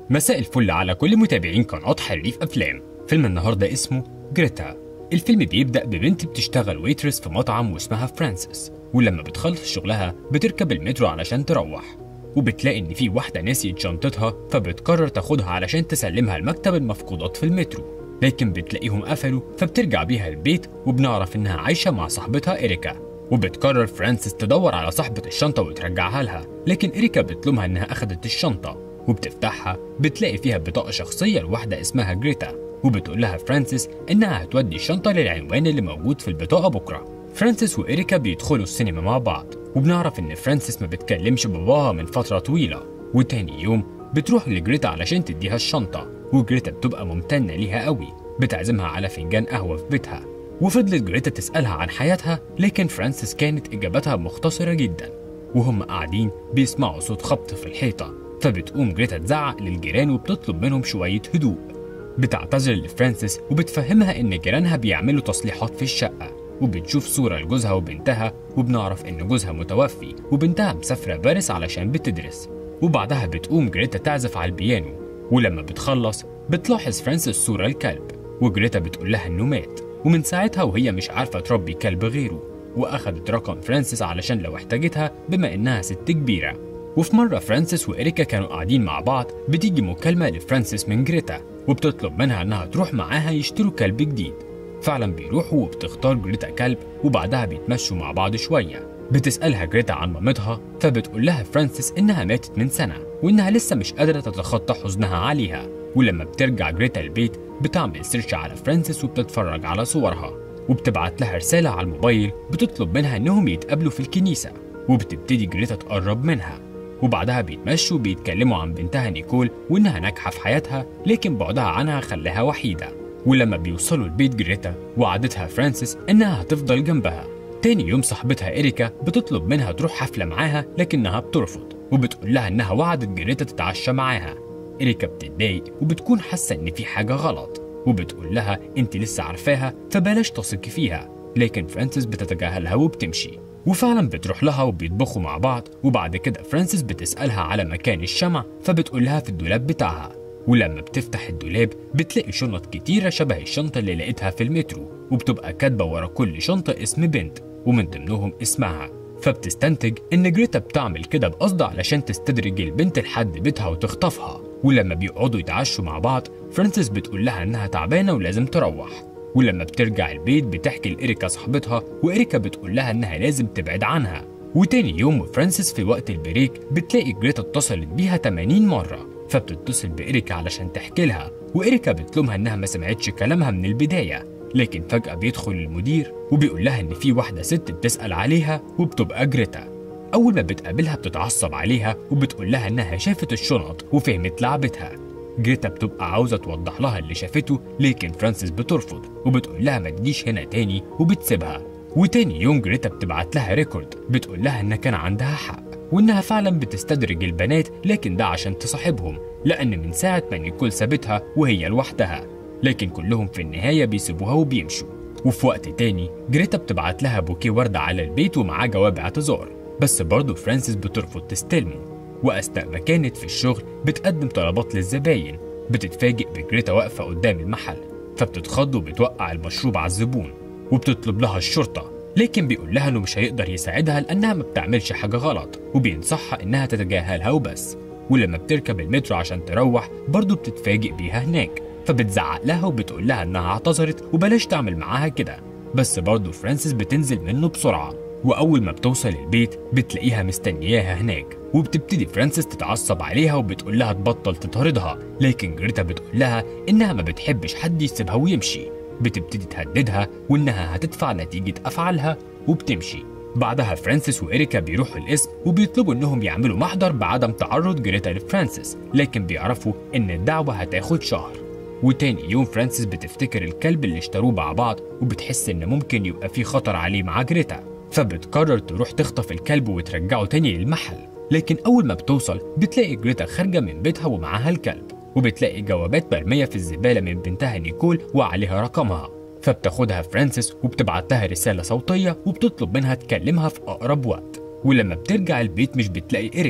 مساء الفل على كل متابعين قناة حريف أفلام فيلم النهاردة اسمه جريتا الفيلم بيبدأ ببنت بتشتغل ويترس في مطعم واسمها فرانسيس ولما بتخلص شغلها بتركب المترو علشان تروح وبتلاقي إن في واحدة نسيت شنطتها فبتقرر تاخدها علشان تسلمها لمكتب المفقودات في المترو لكن بتلاقيهم قفلوا فبترجع بيها البيت وبنعرف إنها عايشة مع صاحبتها إريكا وبتقرر فرانسيس تدور على صاحبة الشنطة وترجعها لها لكن إريكا بتلومها إنها أخدت الشنطة وبتفتحها بتلاقي فيها بطاقة شخصية لواحدة اسمها جريتا وبتقول لها فرانسيس إنها هتودي الشنطة للعنوان اللي موجود في البطاقة بكرة فرانسيس وإريكا بيدخلوا السينما مع بعض وبنعرف إن فرانسيس ما بتكلمش باباها من فترة طويلة وتاني يوم بتروح لجريتا علشان تديها الشنطة وجريتا بتبقى ممتنة ليها قوي بتعزمها على فنجان قهوة في بيتها وفضلت جريتا تسألها عن حياتها لكن فرانسيس كانت إجابتها مختصرة جدا وهم قاعدين بيسمعوا صوت خبط في الحيطة فبتقوم جريتا تزعق للجيران وبتطلب منهم شوية هدوء بتعتذر لفرانسيس وبتفهمها إن جيرانها بيعملوا تصليحات في الشقة وبتشوف صورة لجوزها وبنتها وبنعرف إن جوزها متوفي وبنتها مسافرة باريس علشان بتدرس وبعدها بتقوم جريتا تعزف على البيانو ولما بتخلص بتلاحظ فرانسيس صورة الكلب وجريتا بتقول لها إنه مات ومن ساعتها وهي مش عارفة تربي كلب غيره وأخدت رقم فرانسيس علشان لو احتاجتها بما إنها ست كبيرة وفي مرة فرانسيس وإريكا كانوا قاعدين مع بعض بتيجي مكالمة لفرانسيس من جريتا وبتطلب منها إنها تروح معاها يشتروا كلب جديد فعلا بيروحوا وبتختار جريتا كلب وبعدها بيتمشوا مع بعض شوية بتسألها جريتا عن مامتها فبتقول لها فرانسيس إنها ماتت من سنة وإنها لسه مش قادرة تتخطى حزنها عليها ولما بترجع جريتا البيت بتعمل سيرش على فرانسيس وبتتفرج على صورها وبتبعت لها رسالة على الموبايل بتطلب منها إنهم يتقابلوا في الكنيسة وبتبتدي جريتا تقرب منها وبعدها بيتمشوا بيتكلموا عن بنتها نيكول وإنها ناجحة في حياتها لكن بعدها عنها خلاها وحيدة ولما بيوصلوا لبيت جريتا وعدتها فرانسيس إنها هتفضل جنبها تاني يوم صاحبتها إريكا بتطلب منها تروح حفلة معاها لكنها بترفض وبتقول لها إنها وعدت جريتا تتعشى معاها إريكا بتتضايق وبتكون حاسة إن في حاجة غلط وبتقول لها أنت لسه عارفاها فبلاش تثقي فيها لكن فرانسيس بتتجاهلها وبتمشي وفعلا بتروح لها وبيطبخوا مع بعض وبعد كده فرانسيس بتسألها على مكان الشمع فبتقول لها في الدولاب بتاعها ولما بتفتح الدولاب بتلاقي شنط كتيرة شبه الشنطة اللي لقيتها في المترو وبتبقى كاتبة ورا كل شنطة اسم بنت ومن ضمنهم اسمها فبتستنتج إن جريتا بتعمل كده بقصد علشان تستدرج البنت لحد بيتها وتخطفها ولما بيقعدوا يتعشوا مع بعض فرانسيس بتقول لها إنها تعبانة ولازم تروح ولما بترجع البيت بتحكي لإريكا صاحبتها وإريكا بتقول لها إنها لازم تبعد عنها وتاني يوم فرانسيس في وقت البريك بتلاقي جريتا اتصلت بيها 80 مرة فبتتصل بإريكا علشان تحكي لها وإريكا بتلومها إنها ما سمعتش كلامها من البداية لكن فجأة بيدخل المدير وبيقول لها إن في واحدة ست بتسأل عليها وبتبقى جريتا أول ما بتقابلها بتتعصب عليها وبتقول لها إنها شافت الشنط وفهمت لعبتها جريتا بتبقى عاوزة توضح لها اللي شافته لكن فرانسيس بترفض وبتقول لها ما تجيش هنا تاني وبتسيبها وتاني يوم جريتا بتبعت لها ريكورد بتقول لها إن كان عندها حق وإنها فعلا بتستدرج البنات لكن ده عشان تصاحبهم لأن من ساعة ما نيكول سابتها وهي لوحدها لكن كلهم في النهاية بيسيبوها وبيمشوا وفي وقت تاني جريتا بتبعت لها بوكيه وردة على البيت ومعاه جواب اعتذار بس برضه فرانسيس بترفض تستلمه وأثناء ما كانت في الشغل بتقدم طلبات للزباين بتتفاجئ بجريتا واقفة قدام المحل فبتتخض وبتوقع المشروب على الزبون وبتطلب لها الشرطة لكن بيقول لها انه مش هيقدر يساعدها لانها ما بتعملش حاجة غلط وبينصحها انها تتجاهلها وبس ولما بتركب المترو عشان تروح برضه بتتفاجئ بيها هناك فبتزعق لها وبتقول لها انها اعتذرت وبلاش تعمل معاها كده بس برضه فرانسيس بتنزل منه بسرعة وأول ما بتوصل البيت بتلاقيها مستنياها هناك وبتبتدي فرانسيس تتعصب عليها وبتقول لها تبطل تطاردها لكن جريتا بتقول لها إنها ما بتحبش حد يسيبها ويمشي بتبتدي تهددها وإنها هتدفع نتيجة أفعالها وبتمشي بعدها فرانسيس وإريكا بيروحوا القسم وبيطلبوا إنهم يعملوا محضر بعدم تعرض جريتا لفرانسيس لكن بيعرفوا إن الدعوة هتاخد شهر وتاني يوم فرانسيس بتفتكر الكلب اللي اشتروه مع بعض وبتحس إن ممكن يبقى في خطر عليه مع جريتا فبتقرر تروح تخطف الكلب وترجعه تاني للمحل لكن أول ما بتوصل بتلاقي جريتا خارجة من بيتها ومعاها الكلب وبتلاقي جوابات مرمية في الزبالة من بنتها نيكول وعليها رقمها فبتاخدها فرانسيس وبتبعت لها رسالة صوتية وبتطلب منها تكلمها في أقرب وقت ولما بترجع البيت مش بتلاقي إريكا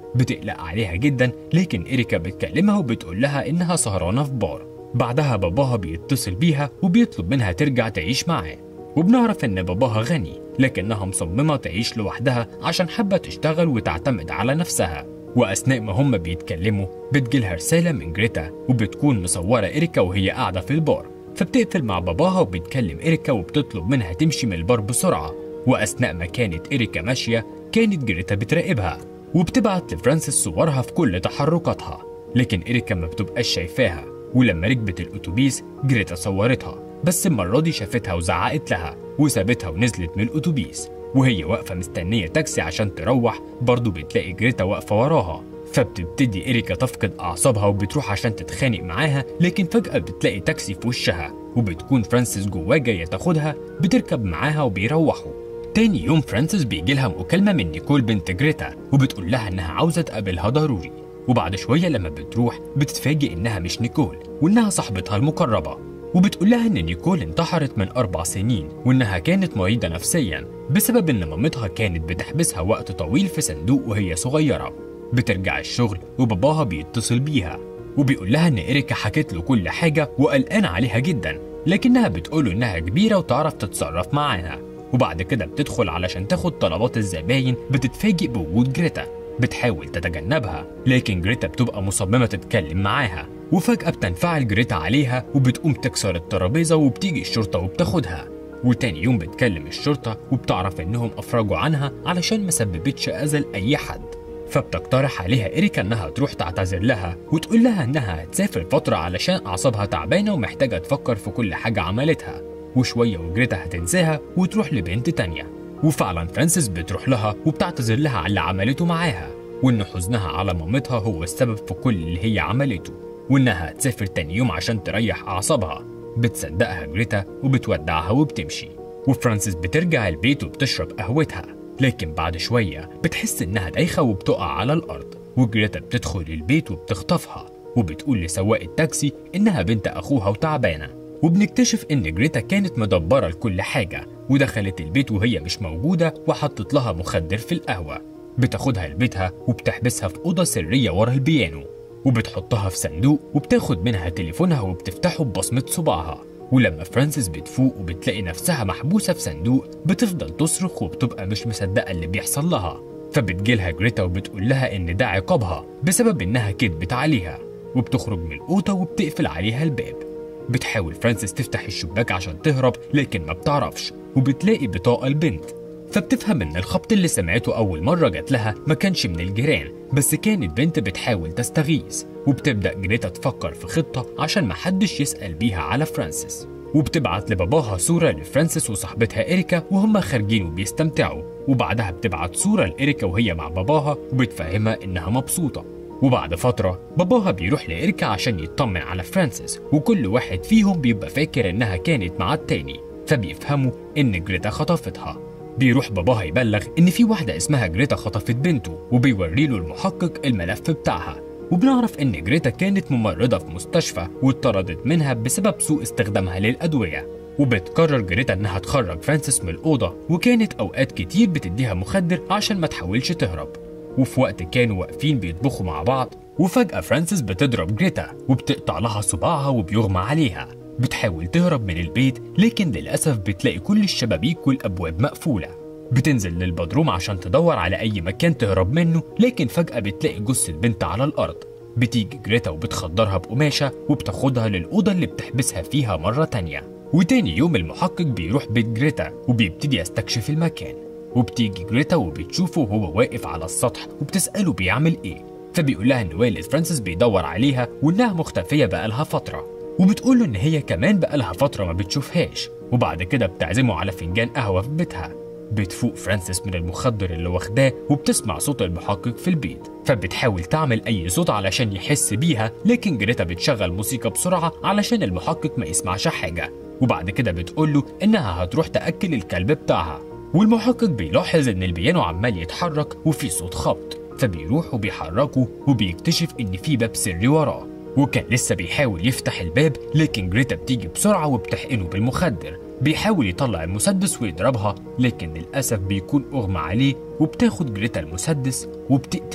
بتقلق عليها جدا لكن إريكا بتكلمها وبتقول لها إنها سهرانة في بار بعدها باباها بيتصل بيها وبيطلب منها ترجع تعيش معاه وبنعرف إن باباها غني لكنها مصممة تعيش لوحدها عشان حابة تشتغل وتعتمد على نفسها وأثناء ما هم بيتكلموا بتجيلها رسالة من جريتا وبتكون مصورة إريكا وهي قاعدة في البار فبتقفل مع باباها وبتكلم إريكا وبتطلب منها تمشي من البار بسرعة وأثناء ما كانت إريكا ماشية كانت جريتا بتراقبها وبتبعت لفرانسيس صورها في كل تحركاتها لكن إريكا ما بتبقاش شايفاها ولما ركبت الأتوبيس جريتا صورتها بس المرة دي شافتها وزعقت لها وسابتها ونزلت من الأتوبيس وهي واقفة مستنية تاكسي عشان تروح برضه بتلاقي جريتا واقفة وراها فبتبتدي إريكا تفقد أعصابها وبتروح عشان تتخانق معاها لكن فجأة بتلاقي تاكسي في وشها وبتكون فرانسيس جواه جاية تاخدها بتركب معاها وبيروحوا تاني يوم فرانسيس بيجيلها مكالمة من نيكول بنت جريتا وبتقول لها إنها عاوزة تقابلها ضروري وبعد شوية لما بتروح بتتفاجئ إنها مش نيكول وإنها صاحبتها المقربة وبتقول لها إن نيكول انتحرت من أربع سنين وإنها كانت مريضة نفسيا بسبب إن مامتها كانت بتحبسها وقت طويل في صندوق وهي صغيرة بترجع الشغل وباباها بيتصل بيها وبيقول لها إن إريكا حكت له كل حاجة وقلقان عليها جدا لكنها بتقوله إنها كبيرة وتعرف تتصرف معاها وبعد كده بتدخل علشان تاخد طلبات الزباين بتتفاجئ بوجود جريتا بتحاول تتجنبها لكن جريتا بتبقى مصممة تتكلم معاها وفجأة بتنفعل جريتا عليها وبتقوم تكسر الترابيزة وبتيجي الشرطة وبتاخدها وتاني يوم بتكلم الشرطة وبتعرف إنهم أفرجوا عنها علشان ما سببتش أذى لأي حد فبتقترح عليها إريكا إنها تروح تعتذر لها وتقول لها إنها هتسافر فترة علشان أعصابها تعبانة ومحتاجة تفكر في كل حاجة عملتها وشوية وجريتا هتنساها وتروح لبنت تانية وفعلا فرانسيس بتروح لها وبتعتذر لها على اللي عملته معاها وإن حزنها على مامتها هو السبب في كل اللي هي عملته وإنها هتسافر تاني يوم عشان تريح أعصابها بتصدقها جريتا وبتودعها وبتمشي وفرانسيس بترجع البيت وبتشرب قهوتها لكن بعد شوية بتحس إنها دايخة وبتقع على الأرض وجريتا بتدخل البيت وبتخطفها وبتقول لسواق التاكسي إنها بنت أخوها وتعبانة وبنكتشف إن جريتا كانت مدبرة لكل حاجة ودخلت البيت وهي مش موجودة وحطت لها مخدر في القهوة بتاخدها لبيتها وبتحبسها في أوضة سرية ورا البيانو وبتحطها في صندوق وبتاخد منها تليفونها وبتفتحه ببصمة صباعها ولما فرانسيس بتفوق وبتلاقي نفسها محبوسة في صندوق بتفضل تصرخ وبتبقى مش مصدقة اللي بيحصل لها فبتجيلها جريتا وبتقول لها إن ده عقابها بسبب إنها كدبت عليها وبتخرج من الأوضة وبتقفل عليها الباب بتحاول فرانسيس تفتح الشباك عشان تهرب لكن ما بتعرفش وبتلاقي بطاقة البنت فبتفهم ان الخبط اللي سمعته اول مره جات لها ما كانش من الجيران بس كانت بنت بتحاول تستغيث وبتبدا جريتا تفكر في خطه عشان ما حدش يسال بيها على فرانسيس وبتبعت لباباها صوره لفرانسيس وصاحبتها اريكا وهم خارجين وبيستمتعوا وبعدها بتبعت صوره لاريكا وهي مع باباها وبتفهمها انها مبسوطه وبعد فترة باباها بيروح لإريكا عشان يطمن على فرانسيس وكل واحد فيهم بيبقى فاكر إنها كانت مع التاني فبيفهموا إن جريتا خطفتها بيروح باباها يبلغ إن في واحدة اسمها جريتا خطفت بنته وبيوري له المحقق الملف بتاعها وبنعرف إن جريتا كانت ممرضة في مستشفى واتطردت منها بسبب سوء استخدامها للأدوية وبتقرر جريتا إنها تخرج فرانسيس من الأوضة وكانت أوقات كتير بتديها مخدر عشان ما تحاولش تهرب وفي وقت كانوا واقفين بيطبخوا مع بعض وفجأة فرانسيس بتضرب جريتا وبتقطع لها صباعها وبيغمى عليها بتحاول تهرب من البيت لكن للأسف بتلاقي كل الشبابيك والأبواب مقفولة بتنزل للبدروم عشان تدور على أي مكان تهرب منه لكن فجأة بتلاقي جثة بنت على الأرض بتيجي جريتا وبتخدرها بقماشة وبتاخدها للأوضة اللي بتحبسها فيها مرة تانية وتاني يوم المحقق بيروح بيت جريتا وبيبتدي يستكشف المكان وبتيجي جريتا وبتشوفه وهو واقف على السطح وبتسأله بيعمل ايه فبيقول لها ان والد فرانسيس بيدور عليها وانها مختفية بقالها فترة وبتقول له ان هي كمان بقالها فترة ما بتشوفهاش وبعد كده بتعزمه على فنجان قهوة في بيتها بتفوق فرانسيس من المخدر اللي واخداه وبتسمع صوت المحقق في البيت فبتحاول تعمل اي صوت علشان يحس بيها لكن جريتا بتشغل موسيقى بسرعة علشان المحقق ما يسمعش حاجة وبعد كده بتقول له انها هتروح تاكل الكلب بتاعها والمحقق بيلاحظ ان البيانو عمال يتحرك وفي صوت خبط فبيروح وبيحركه وبيكتشف ان في باب سري وراه وكان لسه بيحاول يفتح الباب لكن جريتا بتيجي بسرعة وبتحقنه بالمخدر بيحاول يطلع المسدس ويضربها لكن للأسف بيكون أغمى عليه وبتاخد جريتا المسدس وبتقتله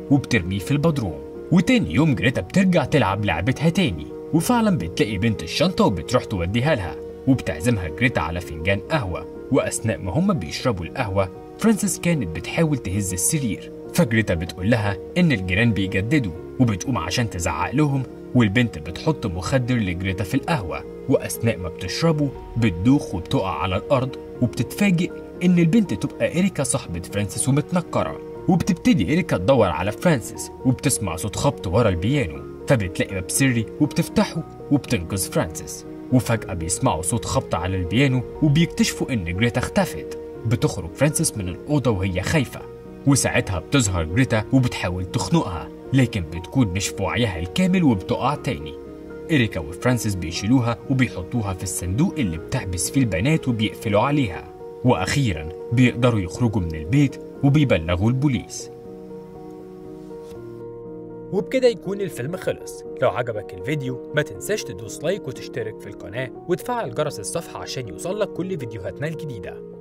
وبترميه في البدروم وتاني يوم جريتا بترجع تلعب لعبتها تاني وفعلا بتلاقي بنت الشنطة وبتروح توديها لها وبتعزمها جريتا على فنجان قهوة وأثناء ما هما بيشربوا القهوة فرانسيس كانت بتحاول تهز السرير فجريتا بتقول لها إن الجيران بيجددوا وبتقوم عشان تزعق لهم والبنت بتحط مخدر لجريتا في القهوة وأثناء ما بتشربه بتدوخ وبتقع على الأرض وبتتفاجئ إن البنت تبقى إريكا صاحبة فرانسيس ومتنكرة وبتبتدي إريكا تدور على فرانسيس وبتسمع صوت خبط ورا البيانو فبتلاقي باب سري وبتفتحه وبتنقذ فرانسيس وفجأة بيسمعوا صوت خبط على البيانو وبيكتشفوا إن جريتا اختفت بتخرج فرانسيس من الأوضة وهي خايفة وساعتها بتظهر جريتا وبتحاول تخنقها لكن بتكون مش في وعيها الكامل وبتقع تاني إريكا وفرانسيس بيشيلوها وبيحطوها في الصندوق اللي بتحبس فيه البنات وبيقفلوا عليها وأخيرا بيقدروا يخرجوا من البيت وبيبلغوا البوليس وبكده يكون الفيلم خلص لو عجبك الفيديو ما تنساش تدوس لايك وتشترك في القناة وتفعل جرس الصفحة عشان يوصلك كل فيديوهاتنا الجديدة